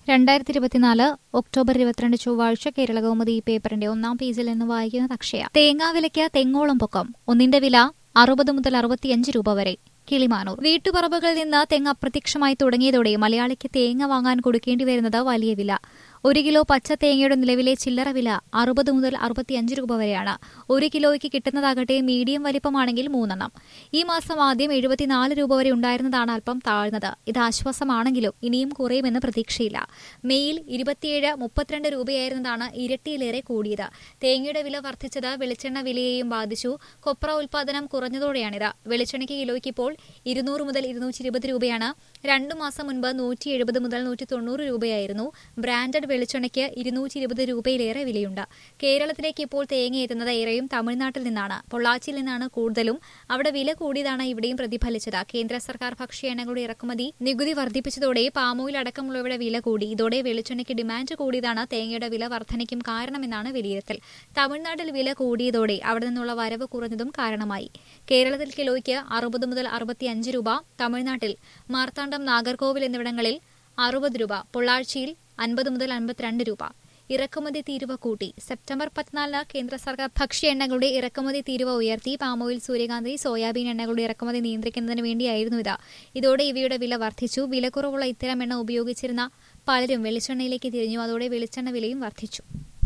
രണ്ടായിരത്തി ഇരുപത്തിനാല് ഒക്ടോബർ ഇരുപത്തിരണ്ട് ചൊവ്വാഴ്ച കേരള കൗമുദി ഈ പേപ്പറിന്റെ ഒന്നാം പേജിൽ നിന്ന് വായിക്കുന്നത് അക്ഷയ തേങ്ങാവിലയ്ക്ക് തെങ്ങോളം പൊക്കം ഒന്നിന്റെ വില അറുപത് മുതൽ അറുപത്തിയഞ്ച് രൂപ വരെ കിളിമാനൂർ വീട്ടുപറമ്പുകളിൽ നിന്ന് തെങ്ങ് അപ്രത്യക്ഷമായി തുടങ്ങിയതോടെ മലയാളിക്ക് തേങ്ങ വാങ്ങാൻ കൊടുക്കേണ്ടി വരുന്നത് വലിയ വില ഒരു കിലോ പച്ച തേങ്ങയുടെ നിലവിലെ ചില്ലറ വില അറുപത് മുതൽ അറുപത്തിയഞ്ച് രൂപ വരെയാണ് ഒരു കിലോയ്ക്ക് കിട്ടുന്നതാകട്ടെ മീഡിയം വലിപ്പമാണെങ്കിൽ മൂന്നെണ്ണം ഈ മാസം ആദ്യം എഴുപത്തിനാല് രൂപ വരെ ഉണ്ടായിരുന്നതാണ് അല്പം താഴ്ന്നത് ഇത് ആശ്വാസമാണെങ്കിലും ഇനിയും കുറയുമെന്ന് പ്രതീക്ഷയില്ല മെയിൽ ഇരുപത്തിയേഴ് മുപ്പത്തിരണ്ട് രൂപയായിരുന്നതാണ് ഇരട്ടിയിലേറെ കൂടിയത് തേങ്ങയുടെ വില വർദ്ധിച്ചത് വെളിച്ചെണ്ണ വിലയെയും ബാധിച്ചു കൊപ്ര ഉൽപാദനം കുറഞ്ഞതോടെയാണിത് വെളിച്ചെണ്ണയ്ക്ക് കിലോയ്ക്ക് ഇപ്പോൾ ഇരുന്നൂറ് മുതൽ ഇരുന്നൂറ്റി ഇരുപത് രൂപയാണ് രണ്ടു മാസം മുൻപ് നൂറ്റി എഴുപത് മുതൽ നൂറ്റി തൊണ്ണൂറ് രൂപയായിരുന്നു ബ്രാൻഡഡ് വെളിച്ചെണ്ണയ്ക്ക് ഇരുന്നൂറ്റി ഇരുപത് രൂപയിലേറെ വിലയുണ്ട് കേരളത്തിലേക്ക് ഇപ്പോൾ തേങ്ങ എത്തുന്നത് ഏറെയും തമിഴ്നാട്ടിൽ നിന്നാണ് പൊള്ളാച്ചിയിൽ നിന്നാണ് കൂടുതലും അവിടെ വില കൂടിയതാണ് ഇവിടെയും പ്രതിഫലിച്ചത് കേന്ദ്ര സർക്കാർ ഭക്ഷ്യ എണ്ണകളുടെ ഇറക്കുമതി നികുതി വർദ്ധിപ്പിച്ചതോടെ പാമോയിൽ അടക്കമുള്ളവയുടെ വില കൂടി ഇതോടെ വെളിച്ചെണ്ണയ്ക്ക് ഡിമാൻഡ് കൂടിയതാണ് തേങ്ങയുടെ വില വർധനയ്ക്കും കാരണമെന്നാണ് വിലയിരുത്തൽ തമിഴ്നാട്ടിൽ വില കൂടിയതോടെ അവിടെ നിന്നുള്ള വരവ് കുറഞ്ഞതും കാരണമായി കേരളത്തിൽ കിലോയ്ക്ക് അറുപത് മുതൽ അറുപത്തിയഞ്ച് രൂപ തമിഴ്നാട്ടിൽ മാർത്താണ്ഡം നാഗർകോവിൽ എന്നിവിടങ്ങളിൽ അറുപത് രൂപ പൊള്ളാഴ്ചയിൽ അൻപത് മുതൽ അൻപത്തിരണ്ട് രൂപ ഇറക്കുമതി തീരുവ കൂട്ടി സെപ്റ്റംബർ പതിനാലിന് കേന്ദ്ര സർക്കാർ ഭക്ഷ്യ എണ്ണകളുടെ ഇറക്കുമതി തീരുവ ഉയർത്തി പാമോയിൽ സൂര്യകാന്തി സോയാബീൻ എണ്ണകളുടെ ഇറക്കുമതി നിയന്ത്രിക്കുന്നതിന് വേണ്ടിയായിരുന്നു ഇത് ഇതോടെ ഇവയുടെ വില വർദ്ധിച്ചു വിലക്കുറവുള്ള ഇത്തരം എണ്ണ ഉപയോഗിച്ചിരുന്ന പലരും വെളിച്ചെണ്ണയിലേക്ക് തിരിഞ്ഞു അതോടെ വെളിച്ചെണ്ണ വിലയും വർദ്ധിച്ചു